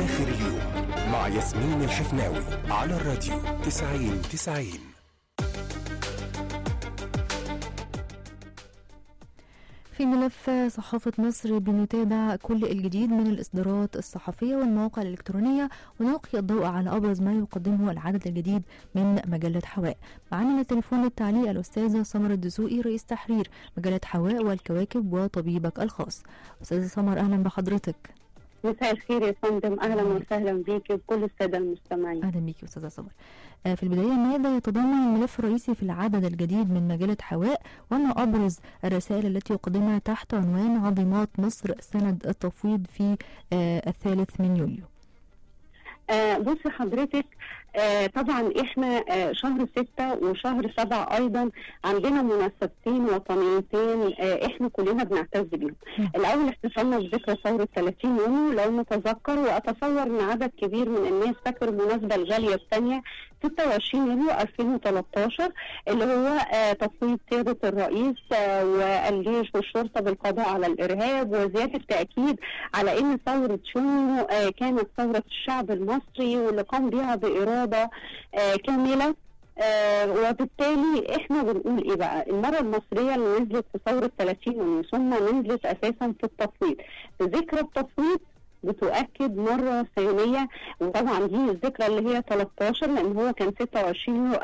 آخر اليوم مع ياسمين الحفناوي على الراديو 90 90 في ملف صحافة مصر بنتابع كل الجديد من الإصدارات الصحفية والمواقع الإلكترونية ونلقي الضوء على أبرز ما يقدمه العدد الجديد من مجلة حواء معنا من التليفون التعليق الأستاذة سمر الدسوقي رئيس تحرير مجلة حواء والكواكب وطبيبك الخاص أستاذة سمر أهلا بحضرتك مساء الخير يا فندم اهلا وسهلا بيكي وكل الساده المستمعين أهلا بيكي أستاذة سمر آه، في البداية ماذا يتضمن الملف الرئيسي في العدد الجديد من مجلة حواء وما أبرز الرسائل التي يقدمها تحت عنوان عظيمات مصر سند التفويض في آه، الثالث من يوليو آه بصي حضرتك آه طبعا احنا آه شهر ستة وشهر سبعة ايضا عندنا مناسبتين وطنيتين آه احنا كلنا بنعتز بيهم نعم. الاول احتفلنا بذكرى ثورة 30 يونيو لو نتذكر واتصور ان عدد كبير من الناس فاكر المناسبة الغالية الثانية 26 يوليو 2013 اللي هو آه تفويض سيادة الرئيس آه والجيش والشرطة بالقضاء على الارهاب وزيادة التأكيد على ان ثورة يونيو آه كانت ثورة الشعب المصري واللي قام بها بإرادة آه كاملة آه وبالتالي احنا بنقول ايه بقى المرة المصرية اللي نزلت في ثورة 30 يونيو ثم نزلت اساسا في التفويض في ذكرى التفويض بتؤكد مرة ثانية وطبعا دي الذكرى اللي هي 13 لأن هو كان 26 يونيو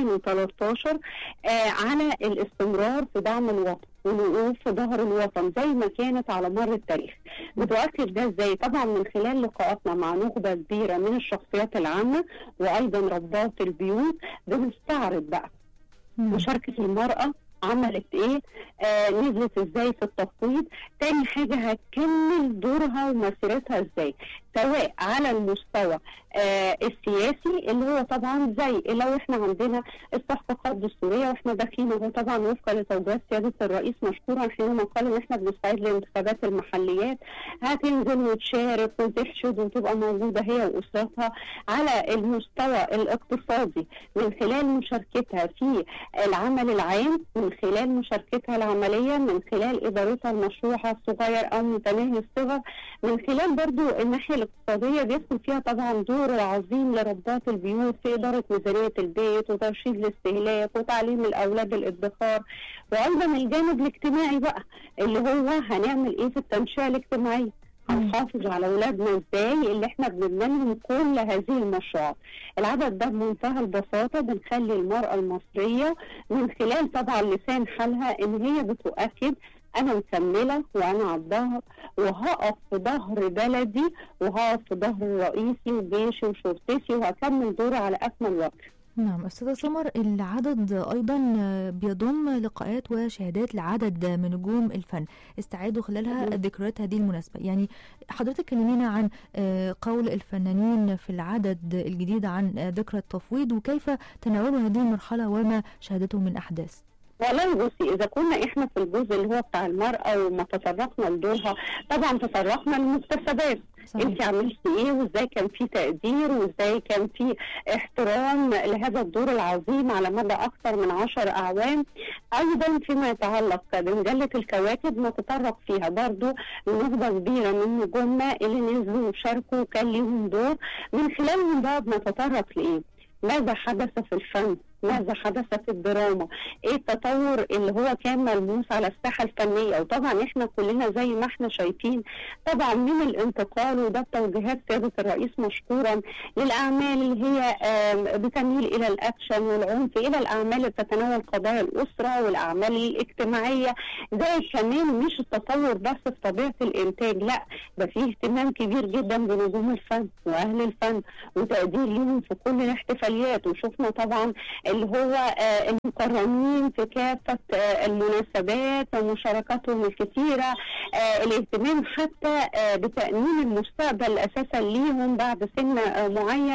2013 آه على الاستمرار في دعم الوطن والوقوف في ظهر الوطن زي ما كانت على مر التاريخ بتؤكد ده ازاي طبعا من خلال لقاءاتنا مع نخبة كبيرة من الشخصيات العامة وأيضا رباط البيوت بنستعرض بقى مشاركة المرأة عملت ايه آه نزلت ازاي في التفويض تاني حاجة هتكمل دورها ومسيرتها ازاي سواء على المستوى آه السياسي اللي هو طبعا زي لو احنا عندنا استحقاقات دستوريه واحنا داخلين اهو طبعا وفقا لتوجيهات سياده الرئيس مشكورا حينما قال ان احنا بنستعد لانتخابات المحليات هتنزل وتشارك وتحشد وتبقى موجوده هي واسرتها على المستوى الاقتصادي من خلال مشاركتها في العمل العام من خلال مشاركتها العمليه من خلال ادارتها لمشروعها الصغير او متناهي الصغر من خلال برضو الناحيه الاقتصاديه بيدخل فيها طبعا دور العظيم لربات البيوت في اداره ميزانيه البيت وترشيد الاستهلاك وتعليم الاولاد الادخار وايضا الجانب الاجتماعي بقى اللي هو هنعمل ايه في التنشئه الاجتماعيه هنحافظ على اولادنا ازاي اللي احنا بنبني لهم كل هذه المشروعات العدد ده بمنتهى البساطه بنخلي المراه المصريه من خلال طبعا لسان حالها ان هي بتؤكد انا مكمله وانا على الظهر وهقف في ظهر بلدي وهقف في ظهر رئيسي وجيشي وشرطتي وهكمل دوري على اكمل وجه نعم أستاذة سمر العدد أيضا بيضم لقاءات وشهادات لعدد من نجوم الفن استعادوا خلالها مم. ذكريات هذه المناسبة يعني حضرتك كلمينا عن آه، قول الفنانين في العدد الجديد عن آه، ذكرى التفويض وكيف تناولوا هذه المرحلة وما شهدته من أحداث والله بصي اذا كنا احنا في الجزء اللي هو بتاع المراه وما تطرقنا لدورها طبعا تطرقنا للمكتسبات انت عملتي ايه وازاي كان في تقدير وازاي كان في احترام لهذا الدور العظيم على مدى اكثر من عشر اعوام ايضا فيما يتعلق بمجله الكواكب نتطرق فيها برضو نخبه كبيره من نجومنا اللي نزلوا وشاركوا وكان ليهم دور من خلالهم بقى بنتطرق لايه ماذا حدث في الفن ماذا حدث في الدراما ايه التطور اللي هو كان ملموس على الساحه الفنيه وطبعا احنا كلنا زي ما احنا شايفين طبعا من الانتقال وده بتوجيهات سياده الرئيس مشكورا للاعمال اللي هي آم، بتميل الى الاكشن والعنف الى الاعمال اللي بتتناول قضايا الاسره والاعمال الاجتماعيه ده كمان مش التطور بس في طبيعه الانتاج لا ده فيه اهتمام كبير جدا بنجوم الفن واهل الفن وتقدير ليهم في كل الاحتفاليات وشفنا طبعا اللي هو آه، المكرمين في كافة آه، المناسبات ومشاركاتهم الكثيرة آه، الاهتمام حتى آه، بتأمين المستقبل أساسا ليهم بعد سن آه، معين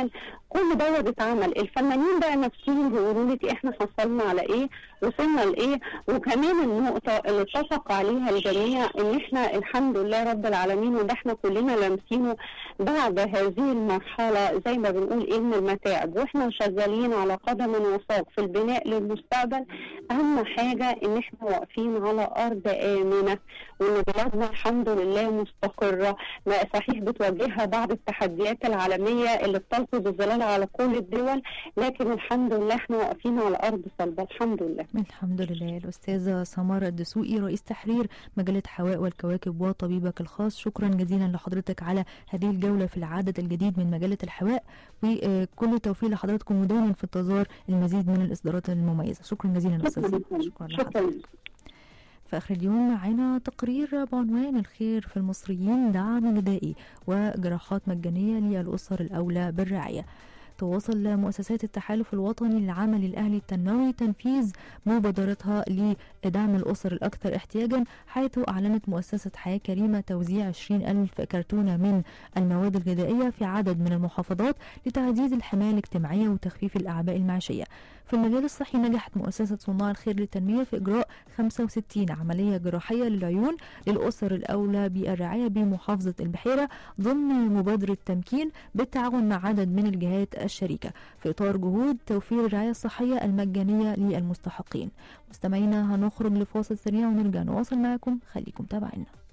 كل دوت اتعمل الفنانين بقى نفسهم بيقولوا لك احنا حصلنا على ايه وصلنا لايه وكمان النقطه اللي اتفق عليها الجميع ان احنا الحمد لله رب العالمين وده احنا كلنا لامسينه بعد هذه المرحله زي ما بنقول ايه من المتاعب واحنا شغالين على قدم وساق في البناء للمستقبل اهم حاجه ان احنا واقفين على ارض امنه وان بلادنا الحمد لله مستقره ما صحيح بتواجهها بعض التحديات العالميه اللي بتلقي بالظلال على كل الدول لكن الحمد لله احنا واقفين على ارض صلبه الحمد لله الحمد لله الأستاذة سمارة الدسوقي رئيس تحرير مجلة حواء والكواكب وطبيبك الخاص شكرا جزيلا لحضرتك على هذه الجولة في العدد الجديد من مجلة الحواء وكل التوفيق لحضراتكم ودايما في انتظار المزيد من الإصدارات المميزة شكرا جزيلا أستاذ شكرا شكرا شكرا لحضرتك في آخر اليوم معانا تقرير بعنوان الخير في المصريين دعم غذائي وجراحات مجانية للأسر الأولى بالرعاية تواصل مؤسسات التحالف الوطني للعمل الأهلي التنموي تنفيذ مبادرتها لدعم الأسر الأكثر احتياجا حيث أعلنت مؤسسة حياة كريمة توزيع 20 ألف كرتونة من المواد الغذائية في عدد من المحافظات لتعزيز الحماية الاجتماعية وتخفيف الأعباء المعيشية في المجال الصحي نجحت مؤسسة صناع الخير للتنمية في إجراء 65 عملية جراحية للعيون للأسر الأولى بالرعاية بمحافظة البحيرة ضمن مبادرة تمكين بالتعاون مع عدد من الجهات الشريكة في إطار جهود توفير الرعاية الصحية المجانية للمستحقين مستمعينا هنخرج لفاصل سريع ونرجع نواصل معكم خليكم تابعينا